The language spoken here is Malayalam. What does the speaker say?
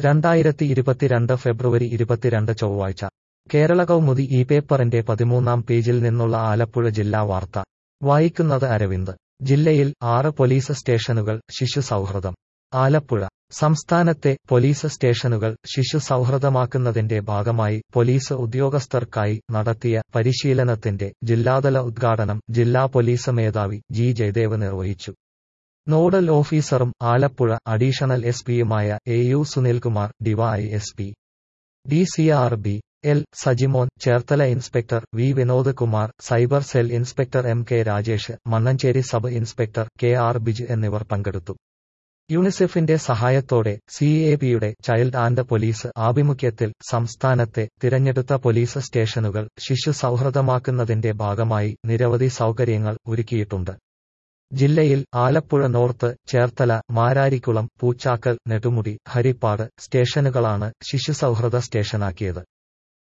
രണ്ടായിരത്തി ഇരുപത്തിരണ്ട് ഫെബ്രുവരി ഇരുപത്തിരണ്ട് ചൊവ്വാഴ്ച കേരള കൗമുദി ഈ പേപ്പറിന്റെ പതിമൂന്നാം പേജിൽ നിന്നുള്ള ആലപ്പുഴ ജില്ലാ വാർത്ത വായിക്കുന്നത് അരവിന്ദ് ജില്ലയിൽ ആറ് പോലീസ് സ്റ്റേഷനുകൾ ശിശു സൗഹൃദം ആലപ്പുഴ സംസ്ഥാനത്തെ പോലീസ് സ്റ്റേഷനുകൾ ശിശു സൗഹൃദമാക്കുന്നതിന്റെ ഭാഗമായി പോലീസ് ഉദ്യോഗസ്ഥർക്കായി നടത്തിയ പരിശീലനത്തിന്റെ ജില്ലാതല ഉദ്ഘാടനം ജില്ലാ പോലീസ് മേധാവി ജി ജയദേവ് നിർവഹിച്ചു നോഡൽ ഓഫീസറും ആലപ്പുഴ അഡീഷണൽ എസ് പിയുമായ A U Sunilkumar D Y S P D C R B L Sajimon Cherthala inspector V Vinod Kumar cyber cell inspector M K Rajesh Mannanchery sub inspector K R Bij എന്നിവർ പങ്കെടുത്തു യൂണിസെഫിന്റെ സഹായത്തോടെ സി എ പിയുടെ ചൈൽഡ് ആൻഡ് പോലീസ് ആഭിമുഖ്യത്തിൽ സംസ്ഥാനത്തെ തിരഞ്ഞെടുത്ത പോലീസ് സ്റ്റേഷനുകൾ ശിശു സൗഹൃദമാക്കുന്നതിന്റെ ഭാഗമായി നിരവധി സൗകര്യങ്ങൾ ഒരുക്കിയിട്ടുണ്ട് ജില്ലയിൽ ആലപ്പുഴ നോർത്ത് ചേർത്തല മാരാരിക്കുളം പൂച്ചാക്കൽ നെടുമുടി ഹരിപ്പാട് സ്റ്റേഷനുകളാണ് ശിശു സൗഹൃദ സ്റ്റേഷനാക്കിയത്